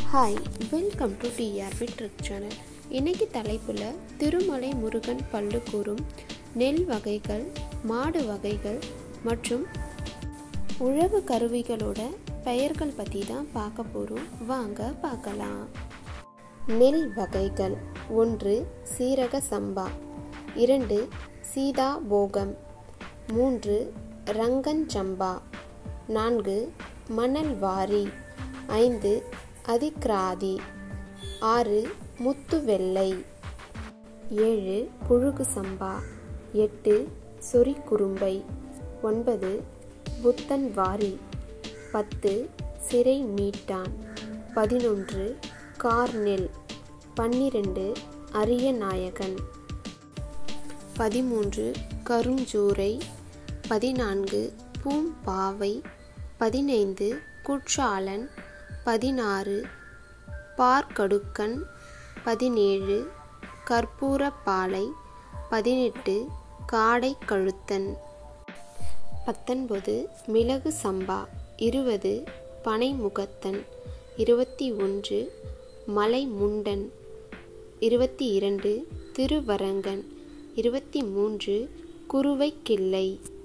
hi welcome to TRP trick channel இன்னைக்கு தலைப்பில் திருமலை முருகன் பல்லு கூறும் நெல் வகைகள் மாடு வகைகள் மற்றும் உழவு கருவிகளோட பெயர்கள் பற்றி தான் பார்க்க போகிறோம் வாங்க பார்க்கலாம் நெல் வகைகள் ஒன்று சீரக சம்பா இரண்டு சீதா போகம் மூன்று ரங்கன் சம்பா நான்கு மணல் வாரி ஐந்து அதிக்ராதி ஆறு முத்து வெள்ளை ஏழு புழுகு சம்பா எட்டு சொறி குறும்பை ஒன்பது புத்தன் வாரி பத்து சிறை மீட்டான் பதினொன்று கார்நெல் பன்னிரண்டு அரிய நாயகன் பதிமூன்று கருஞ்சூரை பதினான்கு பூம்பாவை பதினைந்து குற்றாலன் பதினாறு பார்க்கடுக்கன் பதினேழு கற்பூரப்பாலை பதினெட்டு காடை கழுத்தன் பத்தொன்பது மிளகு சம்பா இருபது பனைமுகத்தன் இருபத்தி ஒன்று மலை முண்டன் இருபத்தி இரண்டு திருவரங்கன் இருபத்தி மூன்று குருவை கிள்ளை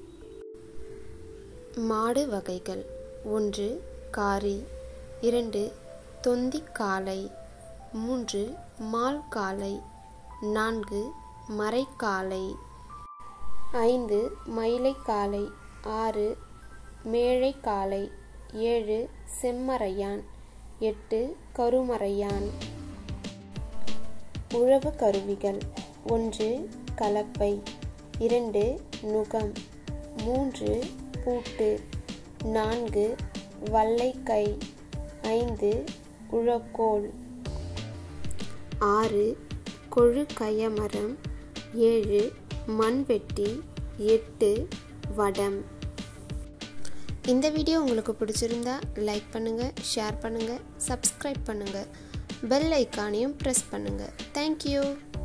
மாடு வகைகள் ஒன்று காரி இரண்டு தொந்திக்காலை மூன்று மால்காலை நான்கு மறைக்காலை ஐந்து மயிலைக்காலை ஆறு மேழைக்காலை ஏழு செம்மறையான் எட்டு கருமறையான் உழவு கருவிகள் ஒன்று கலப்பை இரண்டு நுகம் மூன்று பூட்டு நான்கு வல்லைக்கை ஐந்து உழக்கோல் ஆறு கொழு கயமரம் ஏழு மண்வெட்டி எட்டு வடம் இந்த வீடியோ உங்களுக்கு பிடிச்சிருந்தா லைக் பண்ணுங்கள் ஷேர் பண்ணுங்கள் சப்ஸ்கிரைப் பண்ணுங்கள் பெல் ஐக்கானையும் ப்ரெஸ் பண்ணுங்கள் தேங்க்யூ